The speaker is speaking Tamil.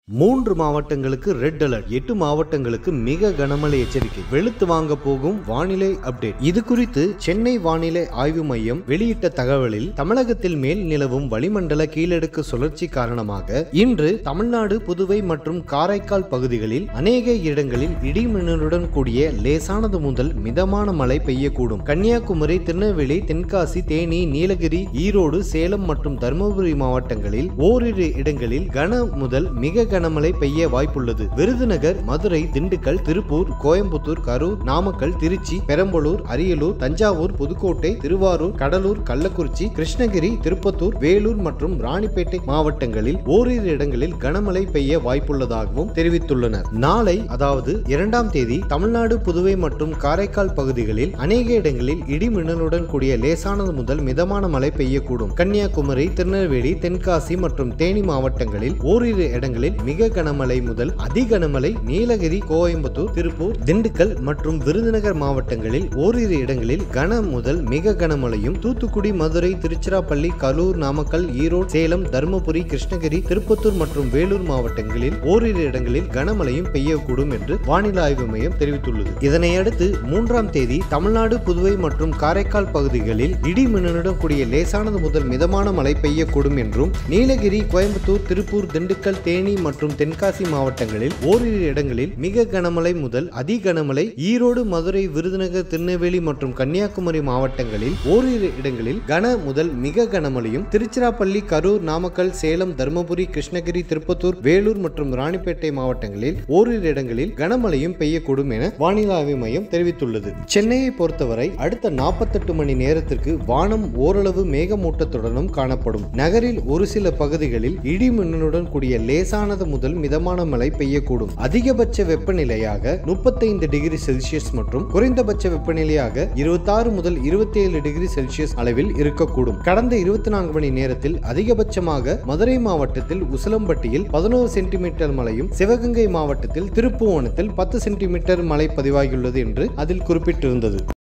மூன்று மாவட்டங்களுக்கு ரெட் அலர்ட் எட்டு மாவட்டங்களுக்கு மிக கனமழை எச்சரிக்கை வெளுத்து வாங்க போகும் வானிலை அப்டேட் இது குறித்து சென்னை வானிலை ஆய்வு மையம் வெளியிட்ட தகவலில் தமிழகத்தில் மேல் நிலவும் வளிமண்டல கீழடுக்கு சுழற்சி காரணமாக இன்று தமிழ்நாடு புதுவை மற்றும் காரைக்கால் பகுதிகளில் அநேக இடங்களில் இடி மின்னலுடன் கூடிய லேசானது முதல் மிதமான மழை பெய்யக்கூடும் கன்னியாகுமரி திருநெல்வேலி தென்காசி தேனி நீலகிரி ஈரோடு சேலம் மற்றும் தருமபுரி மாவட்டங்களில் ஓரிரு இடங்களில் கன முதல் மிக கனமழை பெய்ய வாய்ப்புள்ளது விருதுநகர் மதுரை திண்டுக்கல் திருப்பூர் கோயம்புத்தூர் கரூர் நாமக்கல் திருச்சி பெரம்பலூர் அரியலூர் தஞ்சாவூர் புதுக்கோட்டை திருவாரூர் கடலூர் கள்ளக்குறிச்சி கிருஷ்ணகிரி திருப்பத்தூர் வேலூர் மற்றும் ராணிப்பேட்டை மாவட்டங்களில் ஓரிரு இடங்களில் கனமழை பெய்ய வாய்ப்புள்ளதாகவும் தெரிவித்துள்ளனர் நாளை அதாவது இரண்டாம் தேதி தமிழ்நாடு புதுவை மற்றும் காரைக்கால் பகுதிகளில் அநேக இடங்களில் இடி மின்னலுடன் கூடிய லேசானது முதல் மிதமான மழை பெய்யக்கூடும் கன்னியாகுமரி திருநெல்வேலி தென்காசி மற்றும் தேனி மாவட்டங்களில் ஓரிரு இடங்களில் மிக கனமழை முதல் அதி கனமழை நீலகிரி கோயம்புத்தூர் திருப்பூர் திண்டுக்கல் மற்றும் விருதுநகர் மாவட்டங்களில் ஓரிரு இடங்களில் கன முதல் மிக கனமழையும் தூத்துக்குடி மதுரை திருச்சிராப்பள்ளி கரூர் நாமக்கல் ஈரோடு சேலம் தருமபுரி கிருஷ்ணகிரி திருப்பத்தூர் மற்றும் வேலூர் மாவட்டங்களில் ஓரிரு இடங்களில் கனமழையும் பெய்யக்கூடும் என்று வானிலை ஆய்வு மையம் தெரிவித்துள்ளது இதனையடுத்து மூன்றாம் தேதி தமிழ்நாடு புதுவை மற்றும் காரைக்கால் பகுதிகளில் இடி மின்னலுடன் கூடிய லேசானது முதல் மிதமான மழை பெய்யக்கூடும் என்றும் நீலகிரி கோயம்புத்தூர் திருப்பூர் திண்டுக்கல் தேனி மற்றும் தென்காசி மாவட்டங்களில் ஓரிரு இடங்களில் மிக கனமழை முதல் அதி கனமழை ஈரோடு மதுரை விருதுநகர் திருநெல்வேலி மற்றும் கன்னியாகுமரி மாவட்டங்களில் ஓரிரு இடங்களில் கன முதல் மிக கனமழையும் திருச்சிராப்பள்ளி கரூர் நாமக்கல் சேலம் தருமபுரி கிருஷ்ணகிரி திருப்பத்தூர் வேலூர் மற்றும் ராணிப்பேட்டை மாவட்டங்களில் ஓரிரு இடங்களில் கனமழையும் பெய்யக்கூடும் என வானிலை ஆய்வு மையம் தெரிவித்துள்ளது சென்னையை பொறுத்தவரை அடுத்த நாற்பத்தெட்டு மணி நேரத்திற்கு வானம் ஓரளவு மேகமூட்டத்துடனும் காணப்படும் நகரில் ஒரு சில பகுதிகளில் இடி மின்னலுடன் கூடிய லேசானது முதல் மிதமான மழை பெய்யக்கூடும் அதிகபட்ச வெப்பநிலையாக முப்பத்தைந்து டிகிரி செல்சியஸ் மற்றும் குறைந்தபட்ச வெப்பநிலையாக இருபத்தாறு முதல் இருபத்தி ஏழு டிகிரி செல்சியஸ் அளவில் இருக்கக்கூடும் கடந்த இருபத்தி நான்கு மணி நேரத்தில் அதிகபட்சமாக மதுரை மாவட்டத்தில் உசிலம்பட்டியில் பதினோரு சென்டிமீட்டர் மழையும் சிவகங்கை மாவட்டத்தில் திருப்புவனத்தில் பத்து சென்டிமீட்டர் மழை பதிவாகியுள்ளது என்று அதில் குறிப்பிட்டிருந்தது